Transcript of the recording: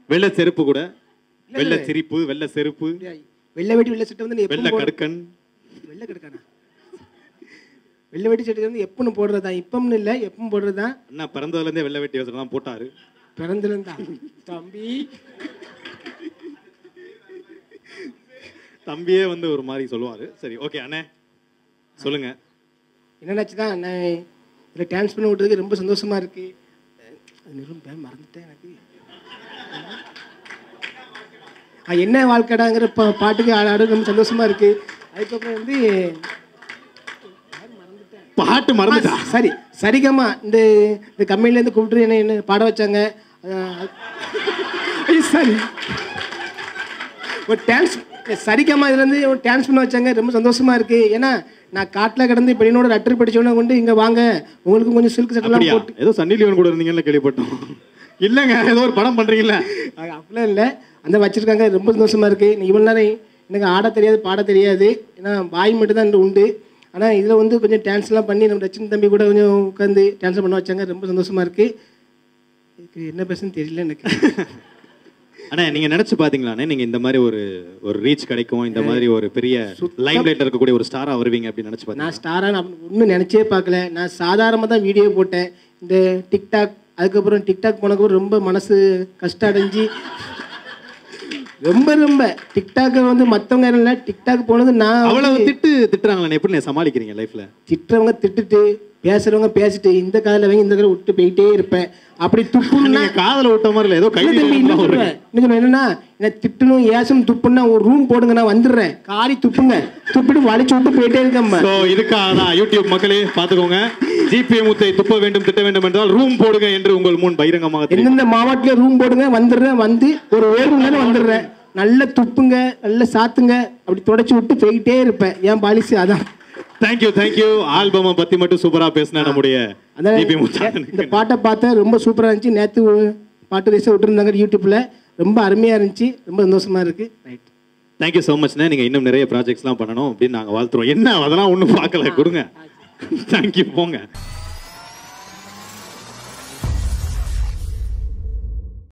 வெள்ளை செருப்பு கூட வெள்ளை சிரிப்பு வெள்ளை செருப்பு வெள்ளை வெட்டி வெள்ளை சட்டை வந்து நீ வெள்ளை எப்பவும் போட- கடுக்கன் வெள்ளை கெடுக்கானா வெள்ளை வெட்டி சட்டை வந்து எப்பன்னு போடுறதா இப்பம்னு இல்லை எப்பவும் போடுறதா அண்ணா பிறந்ததுல இருந்தே வெள்ளை வெட்டி வசனம் தான் போட்டாரு பிறந்திருந்தா தம்பி தம்பியே வந்து ஒரு மாதிரி சொல்லுவாரு சரி ஓகே அண்ணே சொல்லுங்க என்னன்னாச்சு தான் நான் இதில் டான்ஸ் பண்ண விட்டதுக்கு ரொம்ப சந்தோஷமா இருக்கு அது நிரும்ப மறந்துட்டேன் எனக்கு ஆ, என்ன வாழ்க்கைடாங்கிற பா பாட்டுக்கு ஆட ஆட ரொம்ப சந்தோஷமா இருக்கு அதுக்கப்புறம் வந்து பாட்டு மறந்துட்டா சரி சரிகம்மா இந்த இந்த கம்பெனிலேருந்து கூப்பிட்டு என்ன என்ன பாட வச்சாங்க அஹ், ஐயோ, சரி ஒரு டான்ஸ் சரிகம்மா இதுலேருந்து ஒரு டான்ஸ் பண்ண வச்சாங்க ரொம்ப சந்தோஷமா இருக்கு ஏன்னா நான் காட்டில் கிடந்து இப்போ என்னோட லெட்டர் படிச்சவன கொண்டு இங்கே வாங்க உங்களுக்கு கொஞ்சம் சில்க் சட்டெல்லாம் அப்படியா போட்டு ஏதோ சன்னி லியோன் கூட இருந்தீங்கன்னு கேள்விப்பட்டோம் இல்லைங்க ஏதோ ஒரு படம் பண்றீங்கல்ல அஹ், அப்படிலாம் இல்லை அந்த வச்சிருக்காங்க ரொம்ப சந்தோஷமா இருக்கு நீ இவ்வளோ நேரம் எனக்கு ஆட தெரியாது பாட தெரியாது ஏன்னா வாய் மட்டும் தான் உண்டு ஆனால் இதில் வந்து கொஞ்சம் டான்ஸ்லாம் பண்ணி நம்ம ரச்சின் தம்பி கூட கொஞ்சம் உட்காந்து டான்ஸ் பண்ண வச்சாங்க ரொம்ப சந்தோஷமா இருக்கு இதுக்கு என்ன பேசுன்னு தெரியல எனக்கு அண்ணா நீங்க நினைச்சு பாத்தீங்களாண்ணே நீங்க இந்த மாதிரி ஒரு ஒரு ரீச் கிடைக்கும் இந்த மாதிரி ஒரு பெரிய லைம் லைட்ல இருக்கக்கூடிய ஒரு ஸ்டாரா வருவீங்க அப்படின்னு நினைச்சு பாத்தீங்க நான் ஸ்டாராக நான் ஒன்றும் நினச்சே பார்க்கல நான் சாதாரணமாக தான் வீடியோ போட்டேன் இந்த டிக்டாக் அதுக்கப்புறம் டிக்டாக் போனதுக்கப்புறம் ரொம்ப மனசு கஷ்டம் அடைஞ்சு ரொம்ப ரொம்ப டிக்டாக் வந்து மற்றவங்க இல்லை டிக்டாக் போனது நான் அவ்வளவு திட்டு திட்டுறாங்களே எப்படி நீ சமாளிக்கிறீங்க லைஃப்ல திட்டுறவங்க திட்டுட்டு பேசுறவங்க பேசிட்டு இந்த காதில் வாங்கி இந்த காதில் விட்டு போயிட்டே இருப்பேன் அப்படி துப்புன்னா நீங்க காதல விட்ட மாதிரி இல்ல ஏதோ கை இல்ல தம்பி, இன்னும் சொல்றேன். இன்னும் சொல்றேன். என்னன்னா என்ன திட்டணும் ஏசணும் துப்புன்னா ஒரு ரூம் போடுங்க நான் வந்துடுறேன் காரி துப்புங்க துப்பிட்டு வலிச்சு விட்டு போயிட்டே இருக்கேன் சோ இதுக்காக தான் யூடியூப் மக்களே பாத்துக்கோங்க ஜிபே முத்தை துப்ப வேண்டும் திட்ட வேண்டும் என்றால் ரூம் போடுங்க என்று உங்கள் முன் பகிரங்கமாக தெரிவிக்கிறேன். எந்தெந்த மாவட்டத்துல ரூம் போடுங்க வந்துடுறேன் வந்து ஒரு ஏழு மணி நேரம் வந்துடுறேன் நல்ல துப்புங்க நல்ல சாத்துங்க அப்படி தொடச்சி விட்டு போய்கிட்டே இருப்பேன் என் பாலிசி அதான் தேங்க்யூ தேங்க்யூ ஆல்பமை பத்தி மட்டும் சூப்பரா பேசின நம்முடைய அதான் ஜிபி முத்தான இந்த பாட்டை பார்த்தேன் ரொம்ப சூப்பரா இருந்துச்சு நேத்து ஒரு பாட்டு ரேஸை விட்டுருந்தாங்க யூடியூப்ல ரொம்ப அருமையா இருந்துச்சு ரொம்ப சந்தோஷமா இருக்கு ரைட் தேங்க்யூ ஸோ மச்ண்ணே நீங்க இன்னும் நிறைய ப்ராஜெக்ட்ஸ்லாம் பண்ணணும் அப்படின்னு நாங்க வாழ்த்துறோம் என்ன அதெல்லாம் ஒண்ணும் பார்க்கல கொடுங்க தேங்க்யூ போங்க